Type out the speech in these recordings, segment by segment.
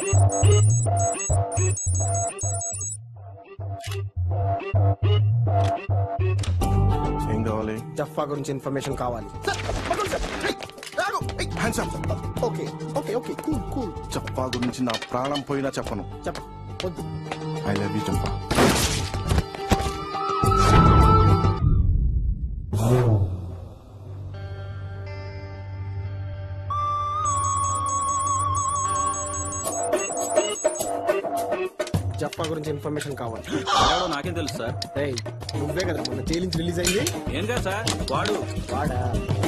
ఏం కావాలి జఫా గురించి ఇన్ఫర్మేషన్ కావాలి hands up okay okay okay cool cool చప్పా గురించి నా ప్రాణం పోయినా చెప్పను చెప్ప వద్దు ఐ లవ్ యూ చంపా జఫా గురించి ఇన్ఫర్మేషన్ కావాలి ఎవడో నాకేం తెలుసు సార్ ఏయ్ నువ్వే కదా మొన్న జైలు నుంచి రిలీజ్ అయింది ఏం కాదు సార్ వాడు వాడా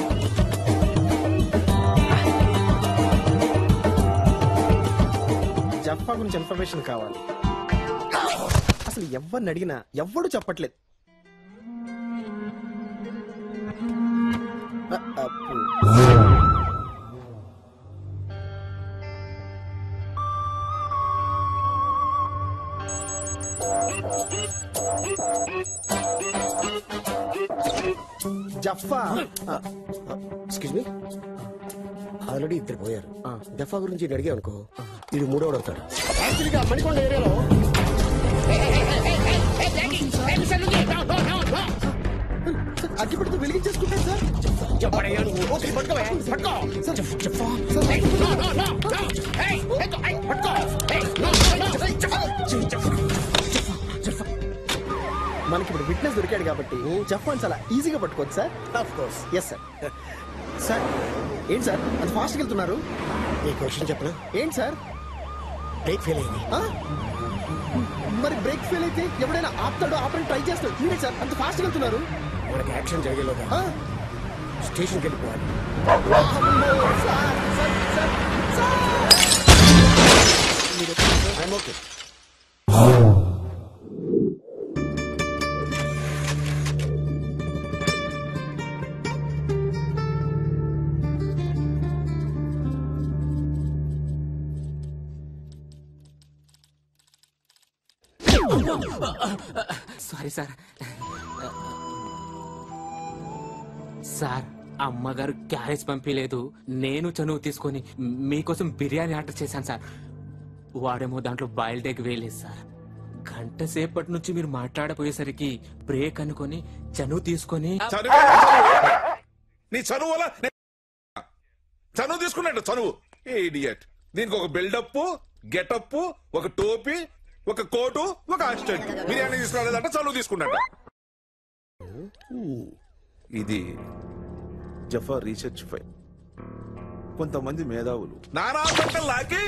జఫా గురించి ఇన్ఫర్మేషన్ కావాలి అసలు ఎవరిని అడిగినా ఎవ్వడు చెప్పట్లేదు అ- అప్పు. జఫా ఎక్స్క్యూజ్ మీ ఆల్రెడీ ఇద్దరు పోయారు దఫా గురించి నేను అడిగా అనుకో ఇది మూడోడు అవుతాడు యాక్చువల్గా మణికొండ ఏరియాలో అగ్గిపెడుతూ వెలిగించేసుకుంటాను సార్ చెప్పడయ్యా నువ్వు ఓకే పట్టుకోవా పట్టుకో సార్ చెప్పా మనకి ఇప్పుడు విట్నెస్ దొరికాడు కాబట్టి జఫాన్ చాలా ఈజీగా పట్టుకోవచ్చు sir of course yes sir sir ఏంటి సార్ అది ఫాస్ట్గా వెళ్తున్నారు ఈ క్వశ్చన్ చెప్పనా ఏంటి సార్ బ్రేక్ ఫెయిల్ అయింది ఆ? మరి బ్రేక్ ఫెయిల్ అయితే ఎవడైనా ఆపుతాడో ఆపని ట్రై చేస్తాడు మీరే సార్ అంత ఫాస్ట్ వెళ్తున్నారు మనకి యాక్షన్ జరిగేలోగా ఆ? స్టేషన్కి వెళ్ళిపోవాలి అమ్మో, సార్, సార్, సార్, సార్. మీరు I'm okay sorry sir sir అమ్మగారు క్యారేజ్ పంపించలేదు నేను చనువు తీసుకొని మీకోసం బిర్యానీ ఆర్డర్ చేశాను సార్ వాడేమో దాంట్లో బాయిల్డ్ ఎగ్ వేయలేదు సార్ గంట సేపటి నుంచి మీరు మాట్లాడపోయేసరికి బ్రేక్ అనుకొని చనువు తీసుకొని చనువే నీ చనువు వల్ల నే- చనువు తీసుకున్నట్టు చనువు ఇడియట్ దీనికి ఒక బిల్డప్ గెటప్ ఒక టోపీ ఒక కోటు ఒక అసిస్టెంట్ బిర్యానీ తీసుకురాలేదంటే చనువు తీసుకున్నట్టు ఇది జఫా రీసెర్చ్ ఫైల్ కొంతమంది మేధావులు నానా బట్టలు లాకి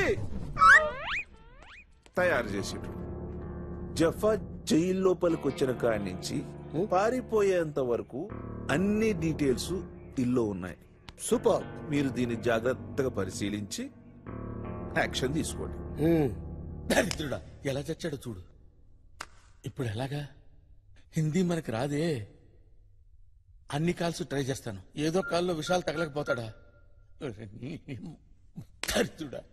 తయారు చేసిండ్రు జఫా జైలు లోపలికి వచ్చిన కాడి నుంచి పారిపోయేంత వరకు అన్ని డీటెయిల్స్ ఇల్లో ఉన్నాయి సూపర్ మీరు దీన్ని జాగ్రత్తగా పరిశీలించి యాక్షన్ తీసుకోండి దరిద్రుడా ఎలా చచ్చాడు చూడు ఇప్పుడు ఎలాగా హిందీ మనకి రాదే అన్ని కాల్స్ ట్రై చేస్తాను ఏదో కాల్లో విషయాలు తగలకపోతాడా దరిద్రుడా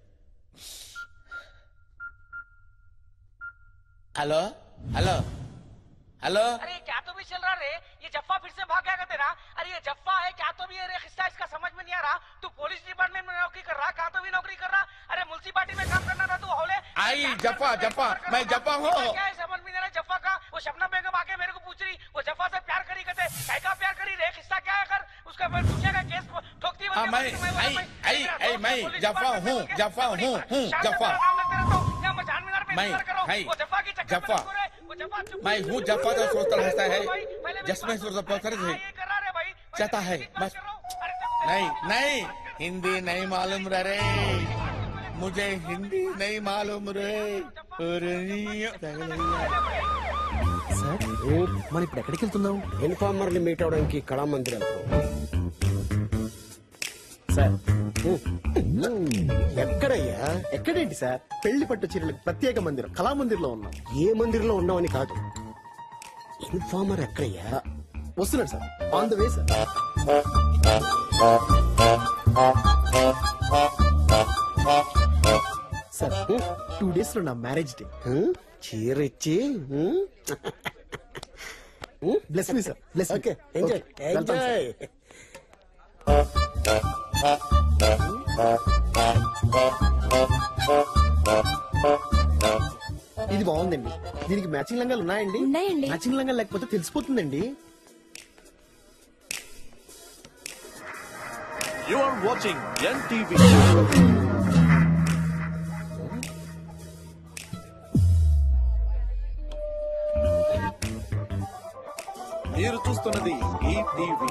హలో హలో హలో अरे ये क्या तो भी चल रहा रे ये जफ्फा फिर से भाग गया क्या तेरा अरे ये जफ्फा है क्या तो भी ये रे खिस्सा इसका समझ में नहीं आ रहा तू पुलिस डिपार्टमेंट में नौकरी कर रहा कहाँ तो भी नौकरी कर रहा अरे मुंसिपालिटी में काम करना था तू हौले आई, जफ्फा, जफ्फा, मैं जफ्फा हूँ। क्या है समझ में नहीं आ रहा जफ्फा का वो शबनम बेगम आके मेरे को पूछ रही वो जफ्फा से प्यार करी कहते काय का प्यार करी रे खिस्सा क्या है कर उसका मैं पूछेगा केस ठोकती हाँ, मैं आई आई आई मैं जफा हूँ जफा हूँ हूँ जफा मैं आई जफा मैं हूँ जफा तो सोचता रहता है जिसमें सोचता पकड़ है चाहता है बस नहीं नहीं हिंदी नहीं मालूम रे मुझे हिंदी नहीं मालूम रे अरे సార్ మనం ఇప్పుడు ఎక్కడికి వెళ్తున్నాం ఇన్ఫార్మర్ ని మీట్ అవడానికి కళామందిర్ వెళ్తాం సార్ ఎక్కడయ్యా ఎక్కడేంటి సార్ పెళ్లి పట్టు చీరలకు ప్రత్యేక మందిరం కళామందిర్లో ఉన్నాం ఏ మందిరంలో ఉన్నామని కాదు ఇన్ఫార్మర్ ఎక్కడయ్యా వస్తున్నాడు sir on the way sir sir two days లో నా మ్యారేజ్ డే హ్మ్? చీర ఇచ్చి హ్మ్? Bless me sir bless okay enjoy enjoy ఇది బాగుందండి దీనికి మ్యాచింగ్ లంగాలు ఉన్నాయండి ఉన్నాయండి. మ్యాచింగ్ లంగాలు లేకపోతే తెలిసిపోతుందండి You are watching NTV. మీరు చూస్తున్నది ఈ టీవీ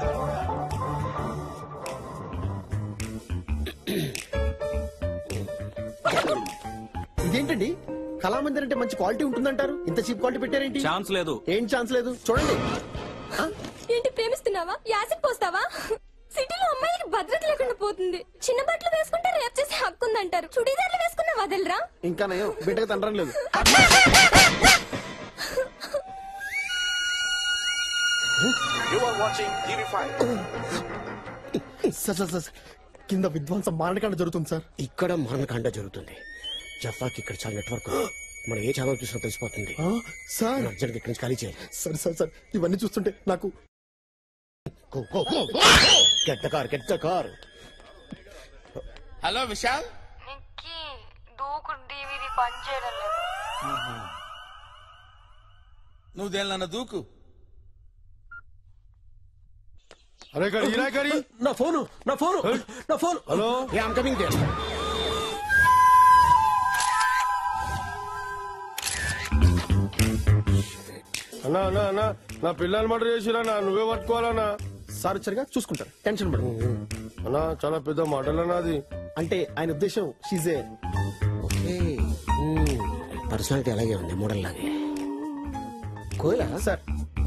ఇదేంటండి కళామందిర్ అంటే మంచి క్వాలిటీ ఉంటుందంటారు ఇంత చీప్ క్వాలిటీ పెట్టారేంటి ఛాన్స్ లేదు ఏం ఛాన్స్ లేదు చూడండి ఏంటి ప్రేమిస్తున్నావా యాసిడ్ పోస్తావా సిటీలో అమ్మాయిలకి భద్రత లేకుండా పోతుంది చిన్న బట్టలు వేసుకుంటే రేప్ చేసే హక్కు ఉందంటారు చుడీదార్లు వేసుకున్న వదలరా ఇంకా నయం బిడ్డగా తండ్రం లేదు You are watching TV5. Sir sir sir కింద విధ్వంసం మారణకాండ జరుగుతుంది సార్ ఇక్కడ మరణకాండ జరుగుతుంది జఫాకి ఇక్కడ చాలా నెట్వర్క్ ఉంది. మనం ఏ ఛానల్ చూసినా తెలిసిపోతుంది ఆ, సార్ అర్జెంట్ ఇక్కడి నుంచి ఖాళీ చేయాలి సార్ సార్ సార్ ఇవన్నీ చూస్తుంటే నాకు get the car get the car hello Vishal దూకు టీవీది పనిచేయడం లేదు నువ్వు దేనిలన్న దూకు అరే కడి నా ఫోను నా ఫోను నా phone hello I'm coming there అన్నా అన్నా అన్నా నా పిల్లలు మర్డర్ చేసిరన్నా నువ్వే పట్టుకోవాలన్నా సార్ వచ్చారుగా చూసుకుంటారు టెన్షన్ పడదు అన్నా చాలా పెద్ద మర్డర్ అన్నా అది అంటే ఆయన ఉద్దేశం షీజే పర్సనాలిటీ అలాగే ఉంది మోడల్ లాగే కోయలా sir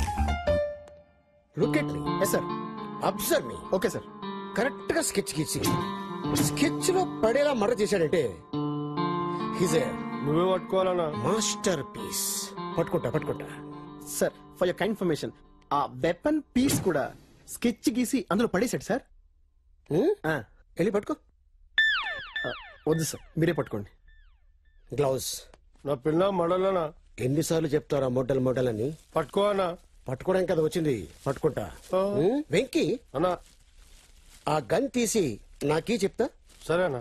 look at me yes sir observe me okay sir correct గా స్కెచ్ గీసి స్కెచ్ లో పడేలా మర్డర్ చేశాడంటే హిజ్ ఏ నువ్వే పట్టుకోవాలన్నా మాస్టర్ పీస్ పట్టుకుంటా పట్టుకుంటా sir for your kind information ఆ వెపన్ పీస్ కూడా స్కెచ్ గీసి అందులో పడేశాడు సార్ హ్మ్? ఆ, వెళ్ళి పట్టుకో ఆ, వద్దు సార్ మీరే పట్టుకోండి గ్లౌజ్ నా పిల్ల మర్డర్ అన్నా ఎన్నిసార్లు చెప్తారా మోడల్ మోడల్ అని పట్టుకో అన్నా పట్టుకోవడానికి కదా వచ్చింది పట్టుకుంటా ఆ. హ్మ్? వెంకీ అన్నా ఆ గన్ తీసి నాకీ చెప్తా సరే అన్నా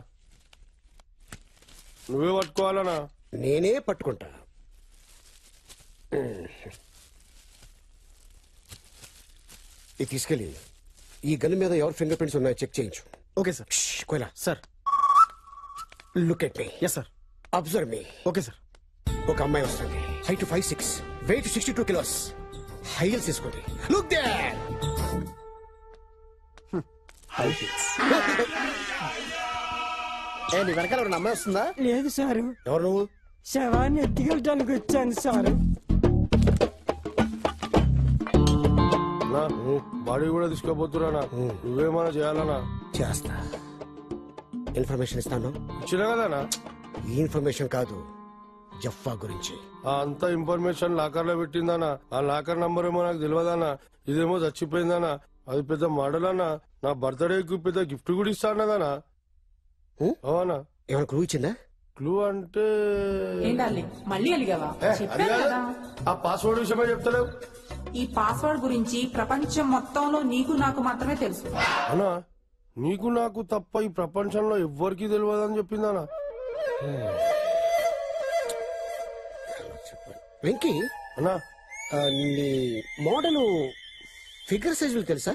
నువ్వే పట్టుకోవాలన్నా నేనే పట్టుకుంటా ఇది తీసుకెళ్ళి ఈ గన్ మీద ఎవరి ఫింగర్ ప్రింట్స్ ఉన్నాయో చెక్ చేయించు ఓకే సార్ కోయలా sir look at me yes sir observe me okay sir ఒక అమ్మాయి వస్తుంది height five six weight sixty two kilos heels తీసుకుంది లుక్ దే ఏ నీ వెనకాల ఎవరైనా అమ్మాయి వస్తుందా లేదు సారు ఎవరు నువ్వు శవాన్ని ఎత్తుకెళ్ళడానికి వచ్చాను సారు అన్నా బాడీ కూడా తీసుకోపోతున్నా నువ్వేమన్నా చేయాలన్నా చేస్తా ఇన్ఫర్మేషన్ ఇస్తాను ఇచ్చిన కదనా ఈ ఇన్ఫర్మేషన్ కాదు జఫ్ఫా గురించి ఆ అంత ఇన్ఫర్మేషన్ లాకర్ లో పెట్టిందనా ఆ లాకర్ నంబర్ ఏమో నాకు తెలియదన్నా ఇదేమో చచ్చిపోయిందనా అది పెద్ద మోడల్ అన్నా నా బర్త్డేకి పెద్ద గిఫ్ట్ కూడా ఇస్తానదనా హ్మ్? అవునా ఏమైనా క్లూ ఇచ్చిందా క్లూ అంటే ఏండాలి మళ్ళీ అలిగావా ఏ, అది చెప్పాను కాదు. కదా ఆ పాస్వర్డ్ విషయమే చెప్తలేవు ఈ పాస్వర్డ్ గురించి ప్రపంచం మొత్తంలో నీకు నాకు మాత్రమే తెలుసు అన్నా నీకు నాకు తప్ప ఈ ప్రపంచంలో ఎవ్వరికి తెలియదని చెప్పిందనా వెంకీ అన్నా ఆ, నీ మోడల్ ఫిగర్ సైజులు తెలుసా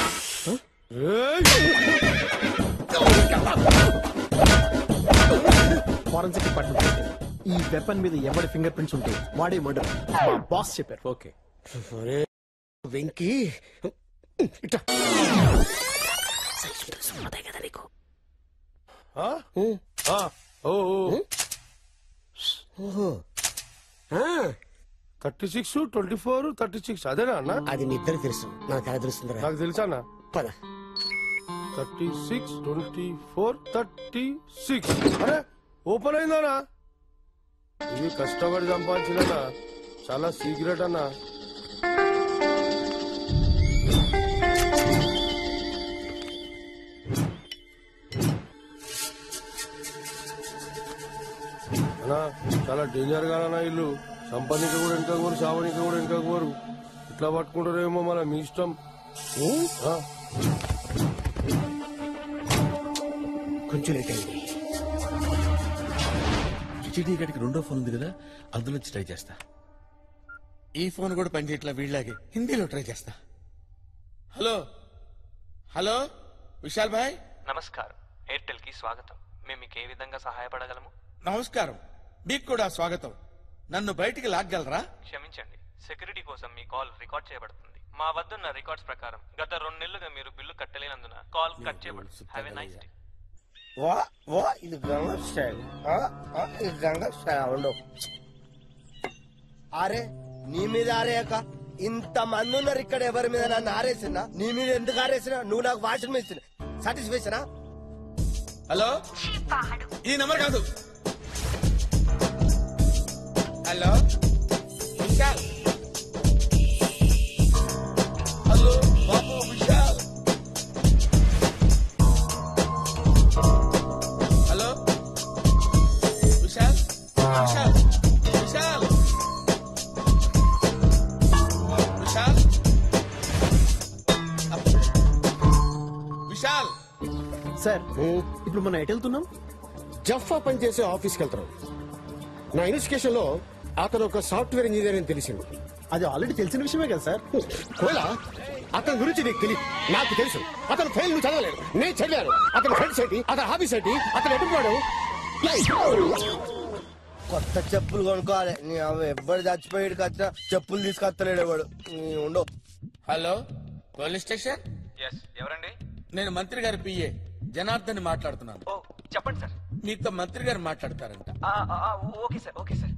ఫారెన్సిక్ డిపార్ట్మెంట్ ఈ వెపన్ మీద ఎవరి ఫింగర్ ప్రింట్స్ ఉంటే వాడే మర్డర్ మా బాస్ చెప్పారు ఓకే అరే వెంకీ ఇట్లా కదా నీకు ఆ? హ్మ్. ఆ, ఓ ఓహో ఆ, thirty six twenty four thirty six అదేనా అన్న అది నీ ఇద్దరు తెలుసు నాకు ఎలా తెలుస్తుందిరా నాకు తెలుసా అన్న పద thirty six twenty four thirty six అరే ఓపెన్ అయిందనా ఇది కష్టపడి సంపాదించిన చాలా సీక్రెట్ అన్నా అన్నా చాలా డేంజర్ గా అన్న ఇల్లు సంపాదిక కూడా ఇంకా కోరు సావనిక కూడా ఇంకా కోరు ఇట్లా పట్టుకుంటారేమో మన మీ ఇష్టం ఆ? కొంచెం లేట్ అయింది హెచ్డి గడికి రెండో ఫోన్ ఉంది కదా అందులో నుంచి ట్రై చేస్తా ఈ ఫోన్ కూడా పనిచేయట్లా వీళ్ళలాగే హిందీలో ట్రై చేస్తా హలో హలో విశాల్ భాయ్ నమస్కారం ఎయిర్టెల్ కి స్వాగతం మేము మీకు ఏ విధంగా సహాయపడగలము నమస్కారం మీకు కూడా స్వాగతం నన్ను బయటికి లాగ్గలరా క్షమించండి సెక్యూరిటీ కోసం మీ కాల్ రికార్డ్ చేయబడుతుంది మా వద్దున్న రికార్డ్స్ ప్రకారం గత రెండు నెలలుగా మీరు బిల్లు కట్టలేనందున కాల్ కట్ చేయబడుతుంది హ్యావ్ ఎ నైస్ డే వా వా ఇది గంగా స్టైల్ ఆ, ఆ, ఇది గంగా స్టైల్ ఉండవు అరే నీ మీద ఆరేయక ఇంత మంది ఉన్నారు ఇక్కడ ఎవరి మీద నన్ను ఆరేసినా నీ మీద ఎందుకు ఆరేసినా నువ్వు నాకు వాషింగ్ మెషిన్ సాటిస్ఫాక్షనా హలో ఈ నెంబర్ కాదు హలో విశాల్ హలో బాబు విశాల్ హలో విశాల్ విశాల్ విశాల్ విశాల్ విశాల్ సార్ ఇప్పుడు మనం ఎటు వెళ్తున్నాం జఫ్ఫా పనిచేసే ఆఫీస్కి వెళ్తాం నా ఇన్వెస్టిగేషన్ లో అతను ఒక సాఫ్ట్వేర్ ఇంజనీర్ అని తెలిసింది అది ఆల్రెడీ తెలిసిన విషయమే కదా సార్ కోలా అతని గురించి నీకు తెలియదు నాకు తెలుసు అతను ఫెయిల్ నువ్వు చదవలేదు నేను చదివాను అతని ఫ్రెండ్స్ ఏంటి అతని హాబీస్ ఏంటి అతను ఎటు పోయాడు కొత్త చెప్పులు కొనుక్కోవాలి నీ అవి ఎవ్వరు చచ్చిపోయాడు కచ్చా చెప్పులు తీసుకొస్తలేడు ఎవడు ఉండవు హలో పోలీస్ స్టేషన్ ఎస్ ఎవరండి నేను మంత్రి గారి పిఏ జనార్దన్ మాట్లాడుతున్నాను ఓ చెప్పండి సార్ మీతో మంత్రి గారు మాట్లాడతారంట ఆ, ఆ, ఆ, okay sir okay sir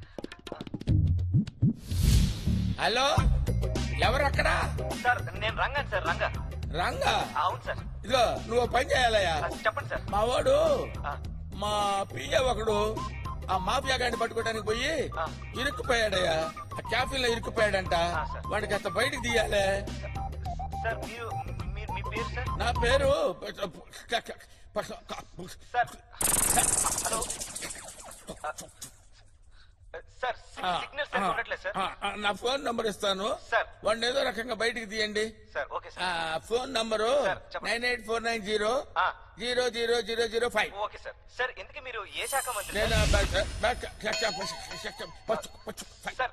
hello ఎవరు అక్కడ సార్ నేను రంగాను సార్ రంగా రంగా అవును సార్ ఇదిగో నువ్వు ఓ పని చేయాలయ్యా చెప్పండి సార్ మా వాడు మా పిఏ ఒకడు ఆ మాఫియా గాడిని పట్టుకోవడానికి పోయి ఇరుక్కుపోయాడయ్యా ఆ క్యాఫీలో ఇరుక్కుపోయాడంట వాడికి అంత బయటికి తీయాలే సార్ మీరు మీరు మీ పేరు సార్ నా పేరు సార్ హలో సార్ ఆ, సిగ్నల్ సార్ ఆ, ఉండట్లేదు సార్ ఆ, ఆ, నా ఫోన్ నంబర్ ఇస్తాను సార్. వాడిని ఏదో రకంగా బయటికి తీయండి సార్ ఓకే ఆ, phone number nine eight four nine zero zero zero zero zero five okay sir sir ఎందుకు మీరు ఏ శాఖ మంత్రి నేను సార్? బ్యాక్- బ్యాక్- బ్యాక్- పచ్చు- పచ్చు-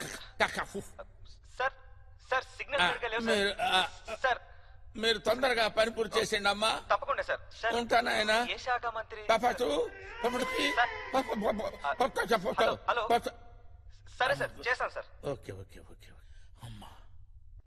సార్ సార్ సిగ్నల్ ఆ, సరిగ్గా లేవు మీరు సార్ ఆ, సార్ మీరు తొందరగా పని పూర్తి చేసేయండి అమ్మా తప్పకుండా సార్ సార్ ఉంటానాయన ఏ శాఖ మంత్రి పపచు పపడుకి హలో హలో సరే సార్ చేస్తాను sir okay okay okay okay